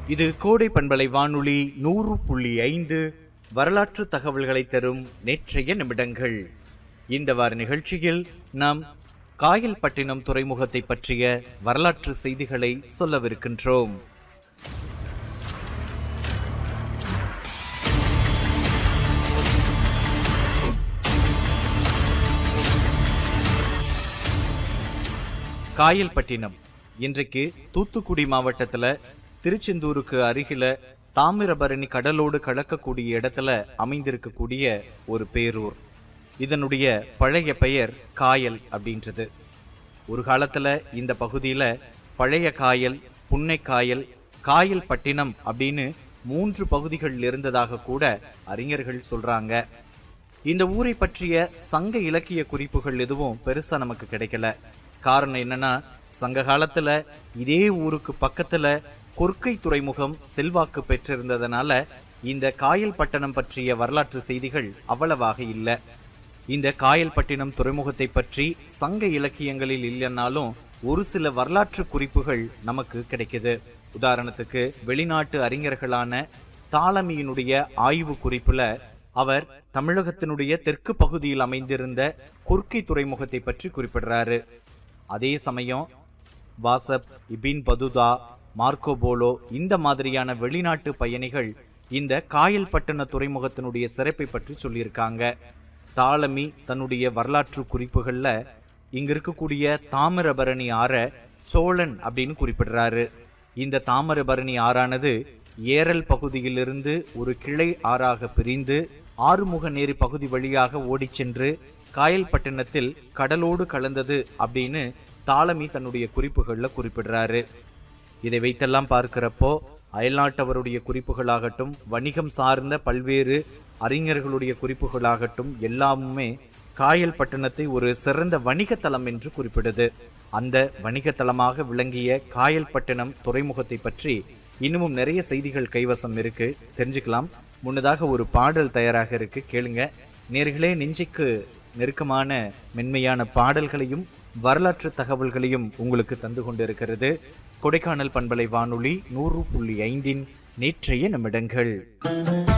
இது கோடை பண்பலை வானொலி நூறு புள்ளி ஐந்து வரலாற்று தகவல்களை தரும் நேற்றைய நிமிடங்கள் இந்த வார நிகழ்ச்சியில் நாம் காயல்பட்டினம் துறைமுகத்தை பற்றிய வரலாற்று செய்திகளை சொல்லவிருக்கின்றோம் காயல்பட்டினம் இன்றைக்கு தூத்துக்குடி மாவட்டத்தில் திருச்செந்தூருக்கு அருகில தாமிரபரணி கடலோடு கலக்கக்கூடிய இடத்துல அமைந்திருக்கக்கூடிய ஒரு பேரூர் இதனுடைய பழைய பெயர் காயல் அப்படின்றது ஒரு காலத்தில் இந்த பகுதியில் பழைய காயல் புன்னைக்காயல் காயல் பட்டினம் அப்படின்னு மூன்று பகுதிகள் இருந்ததாக கூட அறிஞர்கள் சொல்றாங்க இந்த ஊரை பற்றிய சங்க இலக்கிய குறிப்புகள் எதுவும் பெருசா நமக்கு கிடைக்கல காரணம் என்னன்னா சங்க காலத்துல இதே ஊருக்கு பக்கத்துல கொர்க்கை துறைமுகம் செல்வாக்கு பெற்றிருந்ததனால இந்த காயல் பட்டணம் பற்றிய வரலாற்று செய்திகள் அவ்வளவாக இல்லை இந்த காயல்பட்டினம் துறைமுகத்தை பற்றி சங்க இலக்கியங்களில் இல்லைன்னாலும் ஒரு சில வரலாற்று குறிப்புகள் நமக்கு கிடைக்குது உதாரணத்துக்கு வெளிநாட்டு அறிஞர்களான தாளமியினுடைய ஆய்வு குறிப்புல அவர் தமிழகத்தினுடைய தெற்கு பகுதியில் அமைந்திருந்த கொர்க்கை துறைமுகத்தை பற்றி குறிப்பிடுறாரு அதே சமயம் வாசப் இபின் பதுதா மார்க்கோ போலோ இந்த மாதிரியான வெளிநாட்டு பயணிகள் இந்த காயல்பட்டண துறைமுகத்தினுடைய சிறப்பை பற்றி சொல்லியிருக்காங்க தாளமி தன்னுடைய வரலாற்று குறிப்புகள்ல இங்க இருக்கக்கூடிய தாமிரபரணி ஆற சோழன் அப்படின்னு குறிப்பிடுறாரு இந்த தாமிரபரணி ஆறானது ஏரல் பகுதியிலிருந்து ஒரு கிளை ஆறாக பிரிந்து ஆறுமுகநேரி பகுதி வழியாக ஓடிச் சென்று காயல்பட்டினத்தில் கடலோடு கலந்தது அப்படின்னு தாளமி தன்னுடைய குறிப்புகளில் குறிப்பிடுறாரு இதை வைத்தெல்லாம் பார்க்கிறப்போ அயல்நாட்டவருடைய குறிப்புகளாகட்டும் வணிகம் சார்ந்த பல்வேறு அறிஞர்களுடைய குறிப்புகளாகட்டும் எல்லாமுமே காயல் பட்டணத்தை ஒரு சிறந்த வணிகத்தலம் என்று குறிப்பிடுது அந்த வணிகத்தலமாக விளங்கிய காயல் பட்டணம் துறைமுகத்தை பற்றி இன்னமும் நிறைய செய்திகள் கைவசம் இருக்கு தெரிஞ்சுக்கலாம் முன்னதாக ஒரு பாடல் தயாராக இருக்கு கேளுங்க நேர்களே நெஞ்சுக்கு நெருக்கமான மென்மையான பாடல்களையும் வரலாற்று தகவல்களையும் உங்களுக்கு தந்து கொண்டிருக்கிறது கொடைக்கானல் பண்பலை வானொலி நூறு புள்ளி ஐந்தின் நேற்றைய நிமிடங்கள்